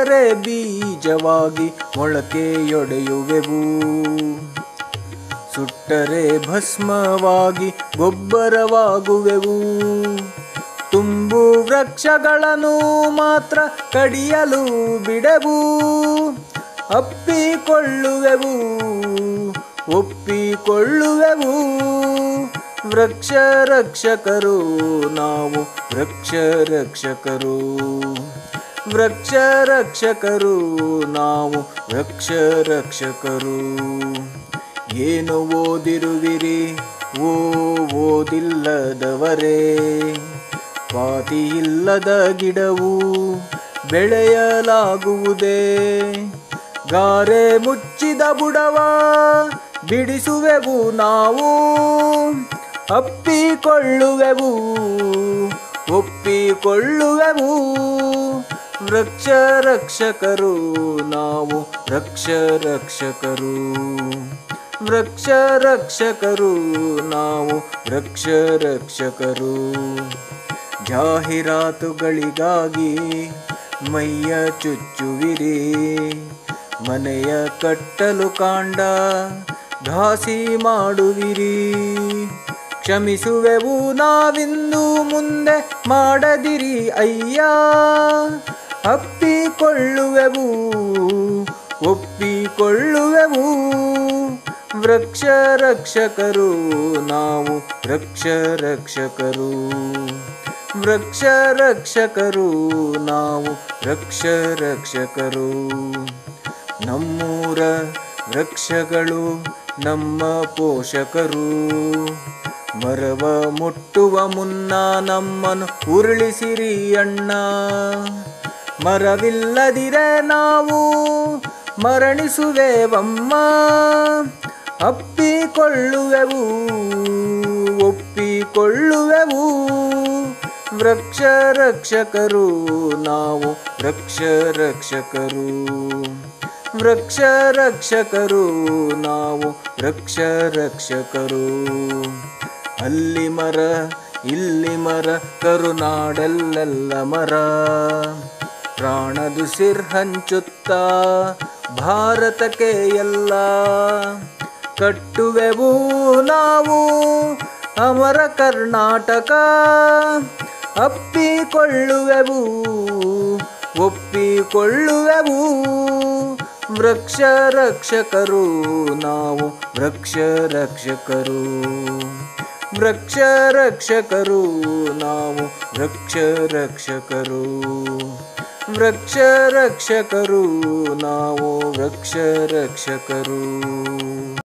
ಬಿಟ್ಟರೆ ಬೀಜವಾಗಿ ಮೊಳಕೆಯೊಡೆಯುವೆವು ಸುಟ್ಟರೆ ಭಸ್ಮವಾಗಿ ಗೊಬ್ಬರವಾಗುವೆವು ತುಂಬು ವೃಕ್ಷಗಳನ್ನು ಮಾತ್ರ ಕಡಿಯಲು ಬಿಡೆವು ಅಪ್ಪಿಕೊಳ್ಳುವೆವು ಒಪ್ಪಿಕೊಳ್ಳುವೆವು ವೃಕ್ಷ ರಕ್ಷಕರು ನಾವು ವೃಕ್ಷ ರಕ್ಷಕರು ವೃಕ್ಷ ರಕ್ಷಕರು ನಾವು ವೃಕ್ಷ ರಕ್ಷಕರು ಏನು ಓದಿರುವಿರಿ ಓ ಓದಿಲ್ಲದವರೇ ಪಾತಿಯಿಲ್ಲದ ಗಿಡವು ಬೆಳೆಯಲಾಗುವುದೇ ಗಾರೆ ಮುಚ್ಚಿದ ಬುಡವ ಬಿಡಿಸುವೆವು ನಾವು ಅಪ್ಪಿಕೊಳ್ಳುವೆವು ಒಪ್ಪಿಕೊಳ್ಳುವೆವು ವೃಕ್ಷ ರಕ್ಷಕರು ನಾವು ವೃಕ್ಷ ರಕ್ಷಕರು ವೃಕ್ಷ ರಕ್ಷಕರು ನಾವು ವೃಕ್ಷ ರಕ್ಷಕರು ಜಾಹೀರಾತುಗಳಿಗಾಗಿ ಮೈಯ ಚುಚ್ಚುವಿರಿ ಮನೆಯ ಕಟ್ಟಲು ಕಾಂಡ ಘಾಸಿ ಮಾಡುವಿರಿ ಕ್ಷಮಿಸುವೆವು ನಾವಿಂದು ಮುಂದೆ ಮಾಡದಿರಿ ಅಯ್ಯ ಅಪ್ಪಿಕೊಳ್ಳುವೆವು ಒಪ್ಪಿಕೊಳ್ಳುವೆವು ವೃಕ್ಷ ರಕ್ಷಕರು ನಾವು ವೃಕ್ಷ ರಕ್ಷಕರು ವೃಕ್ಷ ರಕ್ಷಕರು ನಾವು ವೃಕ್ಷ ರಕ್ಷಕರು ನಮ್ಮೂರ ವೃಕ್ಷಗಳು ನಮ್ಮ ಪೋಷಕರು ಮರವ ಮುಟ್ಟುವ ಮುನ್ನ ನಮ್ಮನ್ನು ಉರುಳಿಸಿರಿ ಅಣ್ಣ ಮರವಿಲ್ಲದಿರೆ ನಾವು ಮರಣಿಸುವೆವಮ್ಮ ಅಪ್ಪಿಕೊಳ್ಳುವೆವು ಒಪ್ಪಿಕೊಳ್ಳುವೆವು ವೃಕ್ಷ ರಕ್ಷಕರು ನಾವು ವೃಕ್ಷ ರಕ್ಷಕರು ವೃಕ್ಷ ರಕ್ಷಕರು ನಾವು ವೃಕ್ಷ ರಕ್ಷಕರು ಅಲ್ಲಿ ಮರ ಇಲ್ಲಿ ಮರ ಕರುನಾಡಲ್ಲೆಲ್ಲ ಮರ ಪ್ರಾಣದು ಸಿರ್ ಹಂಚುತ್ತ ಭಾರತಕ್ಕೆ ಎಲ್ಲ ಕಟ್ಟುವೆವು ನಾವು ಅಮರ ಕರ್ನಾಟಕ ಅಪ್ಪಿಕೊಳ್ಳುವೆವು ಒಪ್ಪಿಕೊಳ್ಳುವೆವು ವೃಕ್ಷ ರಕ್ಷಕರು ನಾವು ವೃಕ್ಷ ರಕ್ಷಕರು ವೃಕ್ಷ ರಕ್ಷಕರು ನಾವು ವೃಕ್ಷ ರಕ್ಷಕರು ವೃಕ್ಷ ರಕ್ಷಕರು ನಾವು ವೃಕ್ಷ ರಕ್ಷಕರು